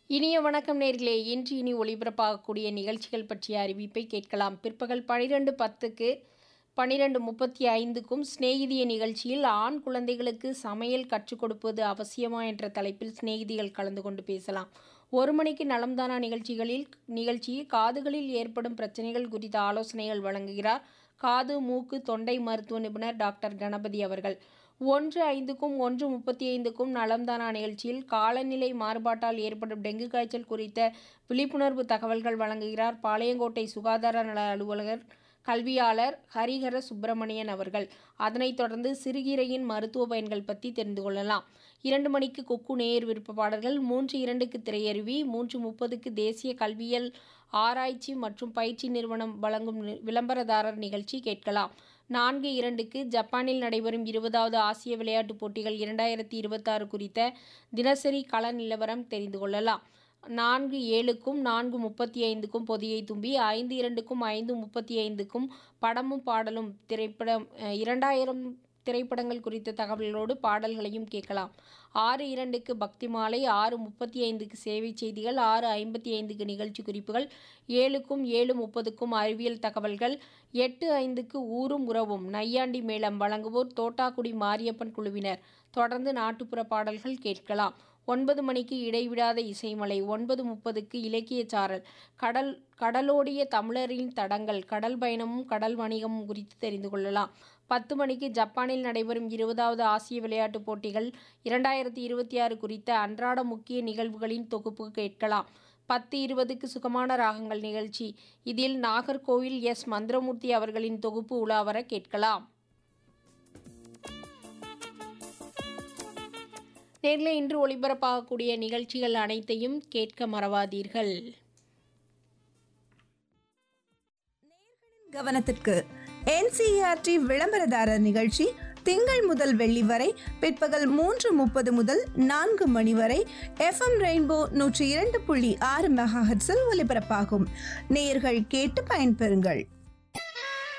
இனிய வணக்கம் நேர்களே இன்று இனி ஒளிபரப்பாகக்கூடிய நிகழ்ச்சிகள் பற்றிய அறிவிப்பை கேட்கலாம் பிற்பகல் பனிரெண்டு பத்துக்கு பன்னிரெண்டு முப்பத்தி ஐந்துக்கும் சிநேகிதிய நிகழ்ச்சியில் ஆண் குழந்தைகளுக்கு சமையல் கற்றுக் கொடுப்பது அவசியமா என்ற தலைப்பில் சிநேகிதிகள் கலந்து கொண்டு பேசலாம் ஒரு மணிக்கு நலம்தானா நிகழ்ச்சிகளில் நிகழ்ச்சியில் காதுகளில் ஏற்படும் பிரச்சனைகள் குறித்த ஆலோசனைகள் வழங்குகிறார் காது மூக்கு தொண்டை மருத்துவ நிபுணர் டாக்டர் கணபதி அவர்கள் ஒன்று ஐந்துக்கும் ஒன்று முப்பத்தி ஐந்துக்கும் நலம்தானா நிகழ்ச்சியில் காலநிலை மாறுபாட்டால் ஏற்படும் டெங்கு காய்ச்சல் குறித்த விழிப்புணர்வு தகவல்கள் வழங்குகிறார் பாளையங்கோட்டை சுகாதார நல அலுவலர் கல்வியாளர் ஹரிஹர சுப்பிரமணியன் அவர்கள் அதனைத் தொடர்ந்து சிறுகீரையின் மருத்துவ பயன்கள் பற்றி தெரிந்து கொள்ளலாம் இரண்டு மணிக்கு கொக்கு நேர் விருப்ப பாடல்கள் மூன்று இரண்டுக்கு திரையருவி மூன்று முப்பதுக்கு தேசிய கல்வியல் ஆராய்ச்சி மற்றும் பயிற்சி நிறுவனம் வழங்கும் நி- விளம்பரதாரர் நிகழ்ச்சி கேட்கலாம் நான்கு இரண்டுக்கு ஜப்பானில் நடைபெறும் இருபதாவது ஆசிய விளையாட்டுப் போட்டிகள் இரண்டாயிரத்தி இருபத்தாறு குறித்த தினசரி கள நிலவரம் தெரிந்து கொள்ளலாம் நான்கு ஏழுக்கும் நான்கு முப்பத்தி ஐந்துக்கும் பொதியை தும்பி ஐந்து இரண்டுக்கும் ஐந்து முப்பத்தி ஐந்துக்கும் படமும் பாடலும் திரைப்படம் அஹ், இரண்டாயிரம் திரைப்படங்கள் குறித்த தகவல்களோடு பாடல்களையும் கேட்கலாம் ஆறு இரண்டுக்கு பக்தி மாலை ஆறு முப்பத்தி ஐந்துக்கு சேவை செய்திகள் ஆறு ஐம்பத்தி ஐந்துக்கு நிகழ்ச்சி குறிப்புகள் ஏழுக்கும் ஏழு முப்பதுக்கும் அறிவியல் தகவல்கள் எட்டு ஐந்துக்கு ஊரும் உறவும் நையாண்டி மேளம் வழங்குவோர் தோட்டாக்குடி மாரியப்பன் குழுவினர் தொடர்ந்து நாட்டுப்புற பாடல்கள் கேட்கலாம் ஒன்பது மணிக்கு இடைவிடாத இசைமலை ஒன்பது முப்பதுக்கு இலக்கிய சாரல் கடல் கடலோடிய தமிழரின் தடங்கள் கடல் பயணமும் கடல் வணிகமும் குறித்து தெரிந்து கொள்ளலாம் பத்து மணிக்கு ஜப்பானில் நடைபெறும் இருபதாவது ஆசிய விளையாட்டுப் போட்டிகள் இரண்டாயிரத்தி இருபத்தி ஆறு குறித்த அன்றாட முக்கிய நிகழ்வுகளின் தொகுப்பு கேட்கலாம் பத்து இருபதுக்கு சுகமான ராகங்கள் நிகழ்ச்சி இதில் நாகர்கோவில் எஸ் மந்திரமூர்த்தி அவர்களின் தொகுப்பு உலாவர கேட்கலாம் நேரில் இன்று ஒளிபரப்பாகக்கூடிய நிகழ்ச்சிகள் அனைத்தையும் கேட்க மறவாதீர்கள் கவனத்திற்கு என்சிஆர்டி விளம்பரதாரர் நிகழ்ச்சி திங்கள் முதல் வெள்ளி வரை பிற்பகல் மூன்று முப்பது முதல் நான்கு மணி வரை எஃப்எம் ரெயின்போ நூற்றி இரண்டு புள்ளி ஆறு மெகாஹெட்ஸில் ஒலிபரப்பாகும் நேயர்கள் கேட்டு பயன்பெறுங்கள்